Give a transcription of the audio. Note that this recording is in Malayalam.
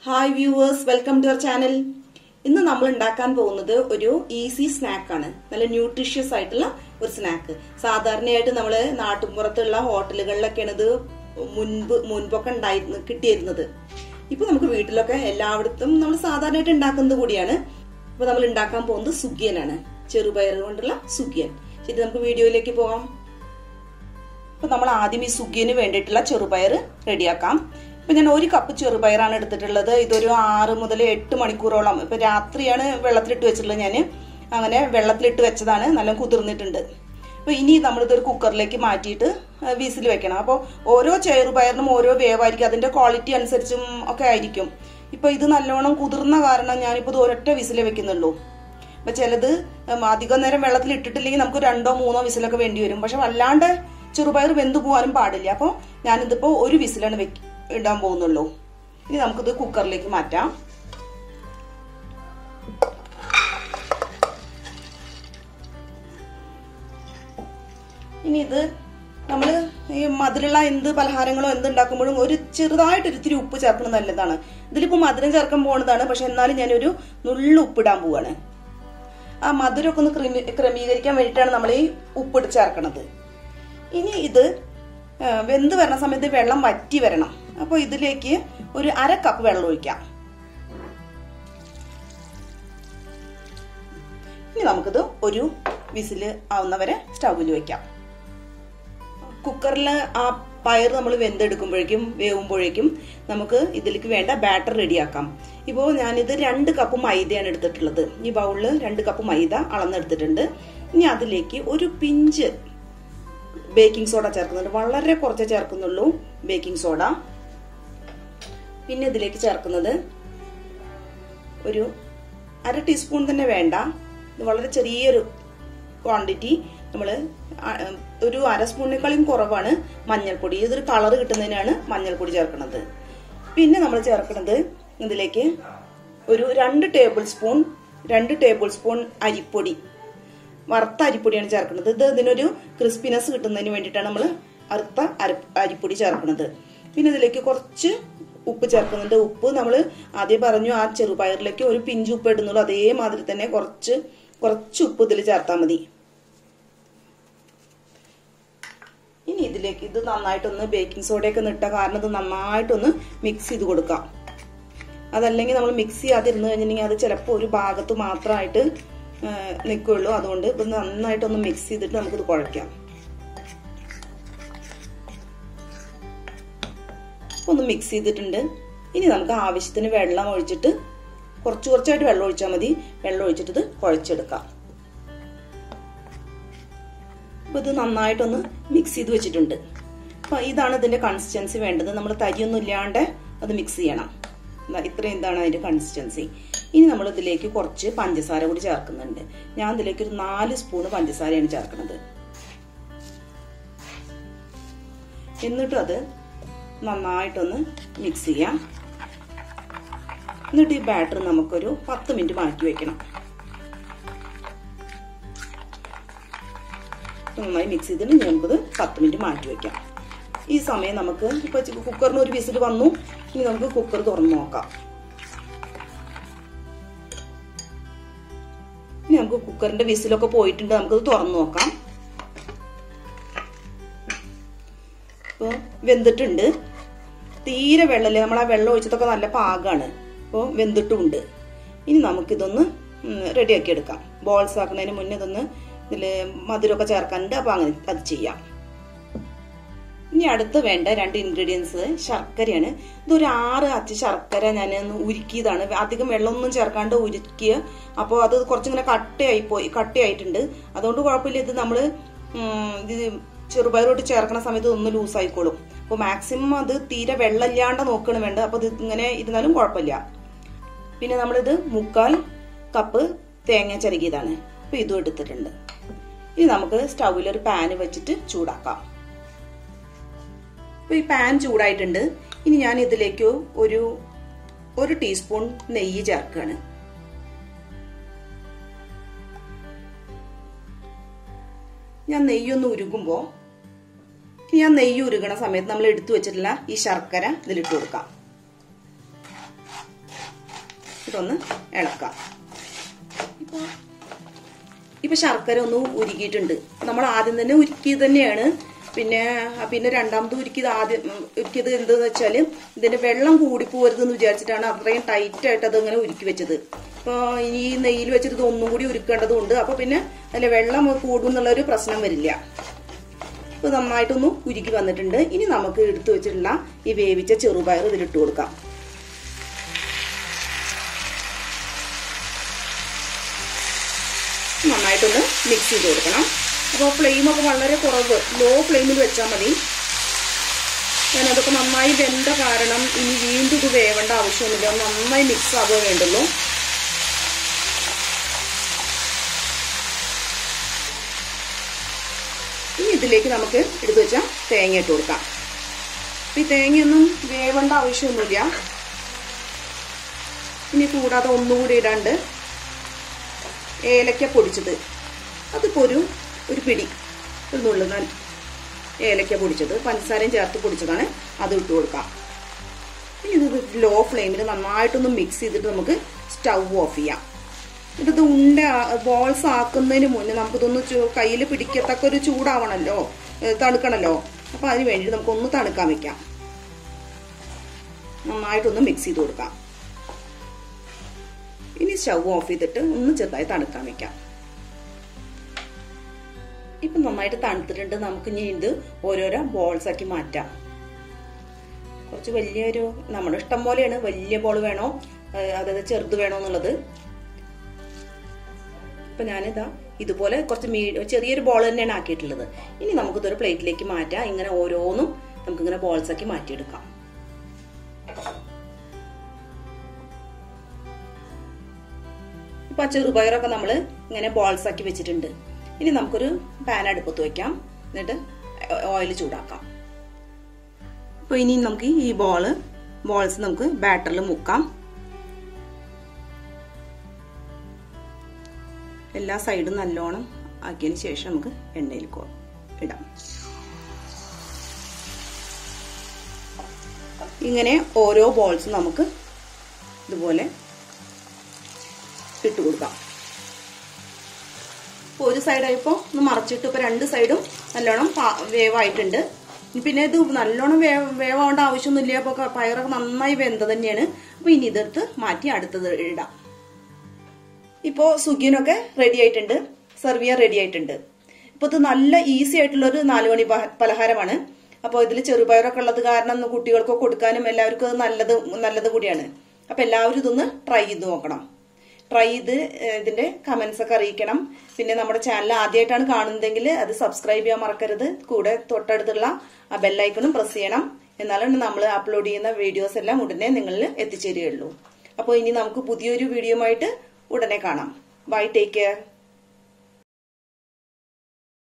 hi viewers welcome to our channel ഇന്ന് നമ്മൾ ഉണ്ടാക്കാൻ പോകുന്നത് ഒരു ഈസി സ്നാക്കാണ് നല്ല ന്യൂട്രീഷ്യസ് ആയിട്ടുള്ള ഒരു സ്നാക്ക് സാധാരണയായിട്ട് നമ്മൾ നാട്ടുമ്പുറത്തുള്ള ഹോട്ടലുകളിലൊക്കെയാണ് ഇത് മുൻപ് മുൻപൊക്കെ ഉണ്ടായിരുന്നു കിട്ടിയിരുന്നത് ഇപ്പൊ നമുക്ക് വീട്ടിലൊക്കെ എല്ലായിടത്തും നമ്മൾ സാധാരണയായിട്ട് ഉണ്ടാക്കുന്നത് കൂടിയാണ് ഇപ്പൊ നമ്മൾ ഉണ്ടാക്കാൻ പോകുന്നത് സുഗിയനാണ് ചെറുപയർ കൊണ്ടുള്ള സുഗിയൻ ശരി നമുക്ക് വീഡിയോയിലേക്ക് പോകാം അപ്പൊ നമ്മൾ ആദ്യം ഈ സുഗിയന് വേണ്ടിയിട്ടുള്ള ചെറുപയർ റെഡിയാക്കാം ഇപ്പൊ ഞാൻ ഒരു കപ്പ് ചെറുപയറാണ് എടുത്തിട്ടുള്ളത് ഇതൊരു ആറ് മുതൽ എട്ട് മണിക്കൂറോളം ഇപ്പൊ രാത്രിയാണ് വെള്ളത്തിലിട്ട് വെച്ചിട്ടുള്ളത് ഞാൻ അങ്ങനെ വെള്ളത്തിലിട്ട് വെച്ചതാണ് നല്ല കുതിർന്നിട്ടുണ്ട് അപ്പൊ ഇനി നമ്മളിതൊരു കുക്കറിലേക്ക് മാറ്റിയിട്ട് വിസിൽ വെക്കണം അപ്പോൾ ഓരോ ചെറുപയറിനും ഓരോ വേവായിരിക്കും അതിന്റെ ക്വാളിറ്റി അനുസരിച്ചും ഒക്കെ ആയിരിക്കും ഇപ്പൊ ഇത് നല്ലോണം കുതിർന്ന കാരണം ഞാനിപ്പോൾ ഇത് ഒരൊറ്റ വിസിലേ വെക്കുന്നുള്ളൂ അപ്പൊ ചിലത് അധികം നേരം വെള്ളത്തിൽ ഇട്ടിട്ടില്ലെങ്കിൽ നമുക്ക് രണ്ടോ മൂന്നോ വിസിലൊക്കെ വേണ്ടി വരും പക്ഷെ വല്ലാണ്ട് ചെറുപയർ വെന്തു പോകാനും പാടില്ല അപ്പോൾ ഞാനിതിപ്പോ ഒരു വിസിലാണ് വെക്ക ഇടാൻ പോകുന്നുള്ളൂ ഇനി നമുക്കിത് കുക്കറിലേക്ക് മാറ്റാം ഇനി ഇത് നമ്മൾ ഈ മധുരമുള്ള എന്ത് പലഹാരങ്ങളോ എന്ത് ഉണ്ടാക്കുമ്പോഴും ഒരു ചെറുതായിട്ട് ഒരിത്തിരി ഉപ്പ് ചേർക്കുന്നത് നല്ലതാണ് ഇതിലിപ്പോൾ മധുരം ചേർക്കാൻ പോകുന്നതാണ് പക്ഷെ എന്നാലും ഞാനൊരു നുള്ളു ഉപ്പിടാൻ പോവാണ് ആ മധുരമൊക്കെ ഒന്ന് ക്രമീ ക്രമീകരിക്കാൻ വേണ്ടിയിട്ടാണ് നമ്മൾ ഈ ഉപ്പിട്ട് ചേർക്കണത് ഇനി ഇത് വെന്ത് വരണ സമയത്ത് വെള്ളം വറ്റി വരണം അപ്പോൾ ഇതിലേക്ക് ഒരു അര കപ്പ് വെള്ളം ഒഴിക്കാം ഇനി നമുക്കിത് ഒരു വിസിൽ ആവുന്നവരെ സ്റ്റൗവിൽ വെക്കാം കുക്കറിൽ ആ പയർ നമ്മൾ വെന്തെടുക്കുമ്പോഴേക്കും വേവുമ്പോഴേക്കും നമുക്ക് ഇതിലേക്ക് വേണ്ട ബാറ്റർ റെഡിയാക്കാം ഇപ്പോൾ ഞാനിത് രണ്ട് കപ്പ് മൈദയാണ് എടുത്തിട്ടുള്ളത് ഈ ബൗളിൽ രണ്ട് കപ്പ് മൈദ അളന്നെടുത്തിട്ടുണ്ട് ഇനി അതിലേക്ക് ഒരു പിഞ്ച് ബേക്കിംഗ് സോഡ ചേർക്കുന്നുണ്ട് വളരെ കുറച്ച് ചേർക്കുന്നുള്ളൂ ബേക്കിംഗ് സോഡ പിന്നെ ഇതിലേക്ക് ചേർക്കുന്നത് ഒരു അര ടീസ്പൂൺ തന്നെ വേണ്ട ഇത് വളരെ ചെറിയൊരു ക്വാണ്ടിറ്റി നമ്മൾ ഒരു അര സ്പൂണിനേക്കാളും കുറവാണ് മഞ്ഞൾപ്പൊടി ഇതൊരു കളർ കിട്ടുന്നതിനാണ് മഞ്ഞൾപ്പൊടി ചേർക്കുന്നത് പിന്നെ നമ്മൾ ചേർക്കുന്നത് ഇതിലേക്ക് ഒരു രണ്ട് ടേബിൾ സ്പൂൺ രണ്ട് ടേബിൾ സ്പൂൺ അരിപ്പൊടി വറുത്ത അരിപ്പൊടിയാണ് ചേർക്കുന്നത് ഇത് ഇതിനൊരു ക്രിസ്പിനെസ് കിട്ടുന്നതിന് വേണ്ടിയിട്ടാണ് നമ്മൾ വറുത്ത അരിപ്പൊടി ചേർക്കുന്നത് പിന്നെ ഇതിലേക്ക് കുറച്ച് ഉപ്പ് ചേർക്കുന്നുണ്ട് ഉപ്പ് നമ്മൾ ആദ്യം പറഞ്ഞു ആ ചെറുപയറിലേക്ക് ഒരു പിഞ്ച് ഉപ്പ് ഇടുന്നുള്ളൂ അതേമാതിരി തന്നെ കുറച്ച് കുറച്ച് ഉപ്പ് ഇതിൽ ചേർത്താൽ മതി ഇനി ഇതിലേക്ക് ഇത് നന്നായിട്ടൊന്ന് ബേക്കിംഗ് സോഡയൊക്കെ നിട്ട കാരണം ഇത് നന്നായിട്ടൊന്ന് മിക്സ് ചെയ്ത് കൊടുക്കാം അതല്ലെങ്കിൽ നമ്മൾ മിക്സ് ചെയ്യാതിരുന്ന് കഴിഞ്ഞിട്ടുണ്ടെങ്കിൽ അത് ചിലപ്പോൾ ഒരു ഭാഗത്ത് മാത്രമായിട്ട് നിൽക്കുള്ളൂ അതുകൊണ്ട് ഇത് നന്നായിട്ടൊന്ന് മിക്സ് ചെയ്തിട്ട് നമുക്കിത് കുഴയ്ക്കാം ഒന്ന് മിക്സ് ചെയ്തിട്ടുണ്ട് ഇനി നമുക്ക് ആവശ്യത്തിന് വെള്ളം ഒഴിച്ചിട്ട് കുറച്ച് കുറച്ചായിട്ട് വെള്ളം ഒഴിച്ചാൽ മതി വെള്ളം ഒഴിച്ചിട്ട് ഇത് കുഴച്ചെടുക്കാം അപ്പൊ ഇത് നന്നായിട്ടൊന്ന് മിക്സ് ചെയ്ത് വെച്ചിട്ടുണ്ട് അപ്പൊ ഇതാണ് ഇതിന്റെ കൺസിസ്റ്റൻസി വേണ്ടത് നമ്മൾ തരിയൊന്നും ഇല്ലാണ്ട് അത് മിക്സ് ചെയ്യണം ഇത്രയും ഇതാണ് അതിന്റെ കൺസിസ്റ്റൻസി ഇനി നമ്മൾ ഇതിലേക്ക് കുറച്ച് പഞ്ചസാര കൂടി ചേർക്കുന്നുണ്ട് ഞാൻ ഇതിലേക്ക് ഒരു നാല് സ്പൂണ് പഞ്ചസാരയാണ് ചേർക്കുന്നത് എന്നിട്ടും അത് നന്നായിട്ടൊന്ന് മിക്സ് ചെയ്യാം എന്നിട്ട് ഈ ബാറ്റർ നമുക്കൊരു പത്ത് മിനിറ്റ് മാറ്റി വെക്കണം നന്നായി മിക്സ് ചെയ്തിട്ട് നമുക്കത് പത്ത് മിനിറ്റ് മാറ്റി വെക്കാം ഈ സമയം നമുക്ക് ഇപ്പൊ കുക്കറിന് ഒരു വിസിൽ വന്നു ഇനി നമുക്ക് കുക്കർ തുറന്നു നോക്കാം ഇനി നമുക്ക് കുക്കറിന്റെ വിസിലൊക്കെ പോയിട്ടുണ്ട് നമുക്കത് തുറന്നു നോക്കാം ഇപ്പോൾ വെന്തിട്ടുണ്ട് തീരെ വെള്ളമില്ല നമ്മൾ ആ വെള്ളം ഒഴിച്ചതൊക്കെ നല്ല പാകമാണ് അപ്പോൾ വെന്തിട്ടുമുണ്ട് ഇനി നമുക്കിതൊന്ന് റെഡിയാക്കി എടുക്കാം ബോൾസ് ആക്കുന്നതിന് മുന്നേ ഇതൊന്ന് ഇതിൽ മധുരമൊക്കെ ചേർക്കാനുണ്ട് അപ്പോൾ അങ്ങനെ അത് ചെയ്യാം ഇനി അടുത്ത് വേണ്ട രണ്ട് ഇൻഗ്രീഡിയൻസ് ശർക്കരയാണ് ഇതൊരു ആറ് അച്ച് ശർക്കര ഞാൻ ഉരുക്കിയതാണ് അധികം വെള്ളമൊന്നും ചേർക്കാണ്ട് ഉരുക്കിയ അപ്പോൾ അത് കുറച്ചിങ്ങനെ കട്ടയായി പോയി കട്ടയായിട്ടുണ്ട് അതുകൊണ്ട് കുഴപ്പമില്ല ഇത് നമ്മൾ ഇത് ചെറുപയറോട്ട് ചേർക്കണ സമയത്ത് ഒന്ന് ലൂസ് ആയിക്കോളും അപ്പോൾ മാക്സിമം അത് തീരെ വെള്ളമില്ലാണ്ട് നോക്കണം വേണ്ട അപ്പോൾ ഇത് ഇങ്ങനെ ഇരുന്നാലും കുഴപ്പമില്ല പിന്നെ നമ്മളിത് മുക്കാൽ കപ്പ് തേങ്ങ ചിരകിയതാണ് അപ്പോൾ ഇതും എടുത്തിട്ടുണ്ട് ഇനി നമുക്ക് സ്റ്റൗവിൽ ഒരു പാന് വെച്ചിട്ട് ചൂടാക്കാം അപ്പോൾ ഈ പാൻ ചൂടായിട്ടുണ്ട് ഇനി ഞാൻ ഇതിലേക്ക് ഒരു ഒരു ടീസ്പൂൺ നെയ്യ് ചേർക്കുകയാണ് ഞാൻ നെയ്യൊന്ന് ഉരുകുമ്പോൾ ഞാൻ നെയ്യ് ഉരുകണ സമയത്ത് നമ്മൾ എടുത്തു വെച്ചിട്ടുള്ള ഈ ശർക്കര ഇതിലിട്ട് കൊടുക്കാം ഇതൊന്ന് ഇളക്കാം ഇപ്പൊ ഇപ്പൊ ശർക്കര ഒന്ന് ഉരുക്കിയിട്ടുണ്ട് നമ്മൾ ആദ്യം തന്നെ ഉരുക്കിയത് തന്നെയാണ് പിന്നെ പിന്നെ രണ്ടാമത് ഉരുക്കിയത് ആദ്യം ഉം, ഉരുക്കിയത് എന്താന്ന് വെച്ചാല് ഇതിന്റെ വെള്ളം കൂടി പോരുതെന്ന് വിചാരിച്ചിട്ടാണ് അത്രയും ടൈറ്റ് ആയിട്ട് അത് ഇങ്ങനെ ഉരുക്കി വെച്ചത് അപ്പൊ ഈ നെയ്യിൽ വെച്ചിട്ട് ഇത് ഒന്നും കൂടി ഉരുക്കേണ്ടതുണ്ട് അപ്പൊ പിന്നെ അതിലെ വെള്ളം കൂടും എന്നുള്ള ഒരു പ്രശ്നം വരില്ല ഇത് നന്നായിട്ടൊന്ന് ഉരുക്കി വന്നിട്ടുണ്ട് ഇനി നമുക്ക് എടുത്തു വെച്ചിട്ടുള്ള ഈ വേവിച്ച ചെറുപയർ ഇതിലിട്ട് കൊടുക്കാം നന്നായിട്ടൊന്ന് മിക്സ് ചെയ്ത് കൊടുക്കണം അപ്പോൾ ഫ്ലെയിമൊക്കെ വളരെ കുറവ് ലോ ഫ്ലെയിമിൽ വെച്ചാൽ മതി ഞാൻ അതൊക്കെ നന്നായി വെന്ത കാരണം ഇനി വീണ്ടും ഇത് വേവേണ്ട ആവശ്യമൊന്നുമില്ല ഒന്ന് നന്നായി മിക്സ് ആവുക വേണ്ടുള്ളൂ ഇനി ഇതിലേക്ക് നമുക്ക് എടുത്തു വെച്ചാൽ തേങ്ങ ഇട്ട് കൊടുക്കാം അപ്പൊ ഈ തേങ്ങയൊന്നും വേവേണ്ട ആവശ്യമൊന്നുമില്ല ഇനി കൂടാതെ ഒന്നുകൂടി ഇടാണ്ട് ഏലക്ക പൊടിച്ചത് അതിപ്പോ ഒരു ഒരു പിടി ഒരു നുള്ളുന്ന ഏലക്ക പൊടിച്ചത് പഞ്ചസാരയും ചേർത്ത് പൊടിച്ചതാണ് അത് ഇട്ട് കൊടുക്കാം ഇനി ഇത് ലോ ഫ്ലെയിമിൽ നന്നായിട്ടൊന്ന് മിക്സ് ചെയ്തിട്ട് നമുക്ക് സ്റ്റൗ ഓഫ് ചെയ്യാം എന്നിട്ട് ഇത് ഉണ്ട ബോൾസ് ആക്കുന്നതിന് മുന്നേ നമുക്കിതൊന്ന് കയ്യിൽ പിടിക്കത്തക്ക ഒരു ചൂടാവണമല്ലോ ഏ, തണുക്കണമല്ലോ അപ്പൊ അതിന് വേണ്ടിയിട്ട് നമുക്കൊന്ന് തണുക്കാൻ വെക്കാം നന്നായിട്ടൊന്ന് മിക്സ് ചെയ്ത് കൊടുക്കാം ഇനി സ്റ്റൗ ഓഫ് ചെയ്തിട്ട് ഒന്ന് ചെറുതായി തണുക്കാൻ വെക്കാം ഇപ്പൊ നന്നായിട്ട് തണുത്തിട്ടുണ്ട് നമുക്ക് ഇനി ഇത് ഓരോരോ ബോൾസ് ആക്കി മാറ്റാം കുറച്ച് വലിയൊരു നമ്മുടെ ഇഷ്ടം പോലെയാണ് വലിയ ബോൾ വേണോ ഏഹ് അതായത് ചെറുത് വേണോ എന്നുള്ളത് ഇപ്പൊ ഞാനിതാ ഇതുപോലെ കുറച്ച് മീ ചെറിയൊരു ബോൾ തന്നെയാണ് ആക്കിയിട്ടുള്ളത് ഇനി നമുക്കിതൊരു പ്ലേറ്റിലേക്ക് മാറ്റാം ഇങ്ങനെ ഓരോന്നും നമുക്കിങ്ങനെ ബോൾസ് ആക്കി മാറ്റിയെടുക്കാം ഇപ്പൊ ആ ചെറുപയറൊക്കെ നമ്മൾ ഇങ്ങനെ ബോൾസ് ആക്കി വെച്ചിട്ടുണ്ട് ഇനി നമുക്കൊരു പാൻ അടുപ്പത്ത് വെക്കാം എന്നിട്ട് ഓയിൽ ചൂടാക്കാം അപ്പൊ ഇനി നമുക്ക് ഈ ബോള് ബോൾസ് നമുക്ക് ബാറ്ററിൽ മുക്കാം എല്ലാ സൈഡും നല്ലോണം ആക്കിയതിന് ശേഷം നമുക്ക് എണ്ണയിൽ കൊ- ഇടാം ഇങ്ങനെ ഓരോ ബോൾസും നമുക്ക് ഇതുപോലെ ഇട്ട് കൊടുക്കാം ഇപ്പോൾ ഒരു സൈഡായപ്പോൾ ഒന്ന് മറച്ചിട്ട് ഇപ്പോൾ രണ്ട് സൈഡും നല്ലോണം പാ- വേവായിട്ടുണ്ട് പിന്നെ ഇത് നല്ലോണം വേ വേവാവേണ്ട ആവശ്യമൊന്നുമില്ല അപ്പോൾ പയറൊക്കെ നന്നായി വെന്ത തന്നെയാണ് അപ്പോൾ ഇനി ഇതെടുത്ത് മാറ്റി അടുത്തത് ഇടാം ഇപ്പോൾ സുഗിയനൊക്കെ റെഡി ആയിട്ടുണ്ട് സെർവ് ചെയ്യാൻ റെഡി ആയിട്ടുണ്ട് ഇപ്പോൾ ഇത് നല്ല ഈസി ആയിട്ടുള്ള ഒരു നാലുമണി പ- പലഹാരമാണ് അപ്പോൾ ഇതിൽ ചെറുപയറൊക്കെ ഉള്ളത് കാരണം ഒന്ന് കുട്ടികൾക്ക് കൊടുക്കാനും എല്ലാവർക്കും അത് നല്ലത് നല്ലത് കൂടിയാണ് അപ്പോൾ എല്ലാവരും ഇതൊന്ന് ട്രൈ ചെയ്ത് നോക്കണം ട്രൈ ചെയ്ത് ഏഹ്, ഇതിന്റെ കമന്റ്സ് ഒക്കെ അറിയിക്കണം പിന്നെ നമ്മുടെ ചാനൽ ആദ്യമായിട്ടാണ് കാണുന്നതെങ്കിൽ അത് സബ്സ്ക്രൈബ് ചെയ്യാൻ മറക്കരുത് കൂടെ തൊട്ടടുത്തുള്ള ആ ബെല്ലൈക്കണും പ്രസ് ചെയ്യണം എന്നാലാണ് നമ്മൾ അപ്ലോഡ് ചെയ്യുന്ന വീഡിയോസ് എല്ലാം ഉടനെ നിങ്ങളിൽ എത്തിച്ചേരുകയുള്ളൂ അപ്പോൾ ഇനി നമുക്ക് പുതിയൊരു വീഡിയോ ആയിട്ട് ഉടനെ കാണാം ബൈ ടേക്ക് കെയർ